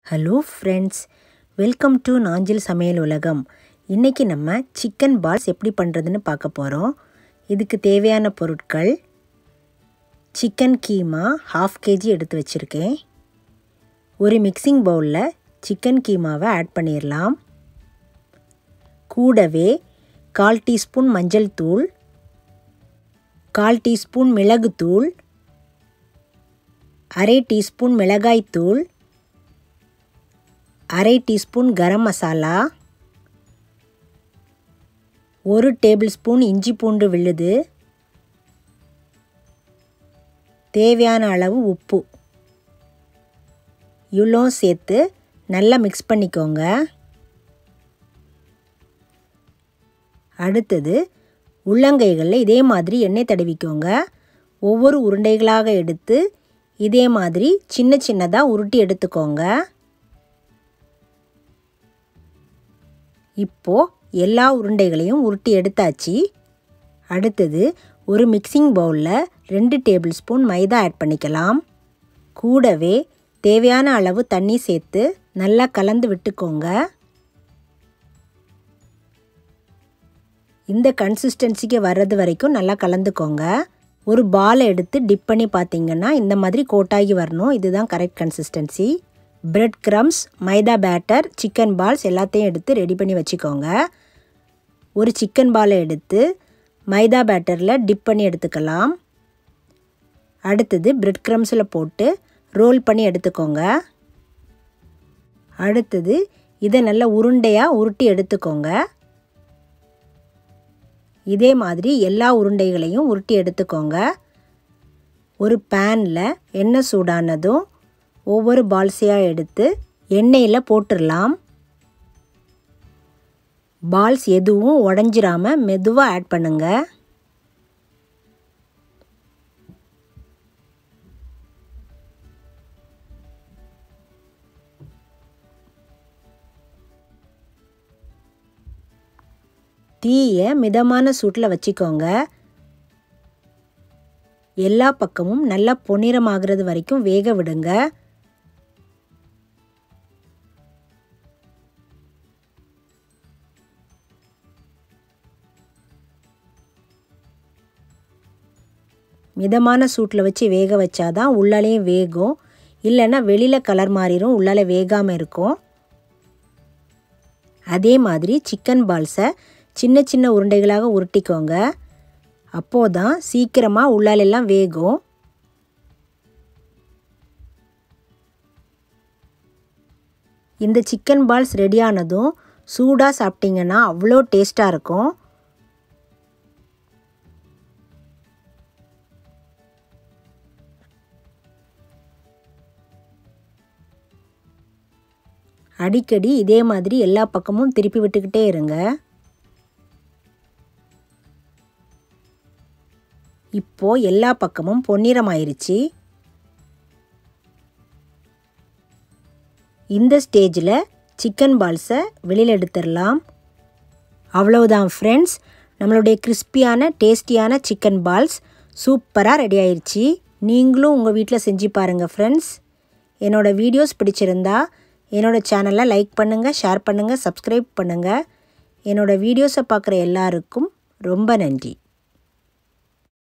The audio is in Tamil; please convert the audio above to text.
hello friends welcome to Nanjil சமையல் உலகம் இன்றைக்கி நம்ம சிக்கன் பால்ஸ் எப்படி பண்ணுறதுன்னு பார்க்க போகிறோம் இதுக்கு தேவையான பொருட்கள் சிக்கன் கீமா ஹாஃப் கேஜி எடுத்து வச்சுருக்கேன் ஒரு மிக்சிங் பவுலில் சிக்கன் கீமாவை ஆட் பண்ணிடலாம் கூடவே கால் டீஸ்பூன் மஞ்சள் தூள் கால் டீஸ்பூன் மிளகுத்தூள் அரை டீஸ்பூன் மிளகாய்த்தூள் அரை டீஸ்பூன் கரம் மசாலா ஒரு டேபிள் ஸ்பூன் இஞ்சி பூண்டு விழுது தேவையான அளவு உப்பு இவ்வளோ சேர்த்து நல்லா மிக்ஸ் பண்ணிக்கோங்க அடுத்தது உள்ளங்கைகளில் இதே மாதிரி எண்ணெய் தடவிக்கோங்க ஒவ்வொரு உருண்டைகளாக எடுத்து இதே மாதிரி சின்ன சின்னதாக உருட்டி எடுத்துக்கோங்க இப்போது எல்லா உருண்டைகளையும் உருட்டி எடுத்தாச்சு அடுத்தது ஒரு மிக்சிங் பவுலில் ரெண்டு டேபிள் ஸ்பூன் மைதா ஆட் பண்ணிக்கலாம் கூடவே தேவையான அளவு தண்ணி சேர்த்து நல்லா கலந்து விட்டுக்கோங்க இந்த கன்சிஸ்டன்சிக்கு வர்றது வரைக்கும் நல்லா கலந்துக்கோங்க ஒரு பாலை எடுத்து டிப் பண்ணி பார்த்தீங்கன்னா இந்த மாதிரி கோட்டாகி வரணும் இதுதான் correct consistency bread crumbs maida batter chicken balls எல்லாத்தையும் எடுத்து ரெடி பண்ணி வச்சுக்கோங்க ஒரு சிக்கன் பாலை எடுத்து மைதா பேட்டரில் டிப் பண்ணி எடுத்துக்கலாம் அடுத்தது பிரெட் க்ரம்ஸில் போட்டு ரோல் பண்ணி எடுத்துக்கோங்க அடுத்தது இதை நல்லா உருண்டையாக உருட்டி எடுத்துக்கோங்க இதே மாதிரி எல்லா உருண்டைகளையும் உருட்டி எடுத்துக்கோங்க ஒரு பேனில் எண்ணெய் சூடானதும் ஒவ்வொரு பால்ஸையாக எடுத்து எண்ணெயில் போட்டுடலாம் பால்ஸ் எதுவும் உடஞ்சிராமல் மெதுவாக ஆட் பண்ணுங்க தீயை மிதமான சூட்டில் வச்சுக்கோங்க எல்லா பக்கமும் நல்லா பொன்னிறமாகிறது வரைக்கும் வேக விடுங்க மிதமான சூட்டில் வச்சு வேக வச்சாதான் உள்ளாலேயும் வேகும் இல்லைன்னா வெளியில் கலர் மாறிடும் உள்ளால வேகாமல் இருக்கும் அதே மாதிரி சிக்கன் பால்ஸை சின்ன சின்ன உருண்டைகளாக உருட்டிக்கோங்க அப்போது தான் சீக்கிரமாக உள்ளாலெல்லாம் வேகும் இந்த சிக்கன் பால்ஸ் ரெடியானதும் சூடாக சாப்பிட்டிங்கன்னா அவ்வளோ டேஸ்ட்டாக இருக்கும் அடிக்கடி இதே மாதிரி எல்லா பக்கமும் திருப்பி விட்டுக்கிட்டே இருங்க இப்போது எல்லா பக்கமும் பொன்னிறமாயிருச்சு இந்த ஸ்டேஜில் சிக்கன் பால்ஸை வெளியில் எடுத்துடலாம் அவ்வளவுதான் ஃப்ரெண்ட்ஸ் நம்மளுடைய கிறிஸ்பியான டேஸ்டியான சிக்கன் பால்ஸ் சூப்பராக ரெடி ஆயிடுச்சு நீங்களும் உங்கள் வீட்டில் செஞ்சு பாருங்கள் ஃப்ரெண்ட்ஸ் என்னோடய வீடியோஸ் பிடிச்சிருந்தா என்னோடய சேனலை லைக் பண்ணுங்கள் ஷேர் பண்ணுங்கள் சப்ஸ்கிரைப் பண்ணுங்கள் என்னோடய வீடியோஸை பார்க்குற எல்லாருக்கும் ரொம்ப நன்றி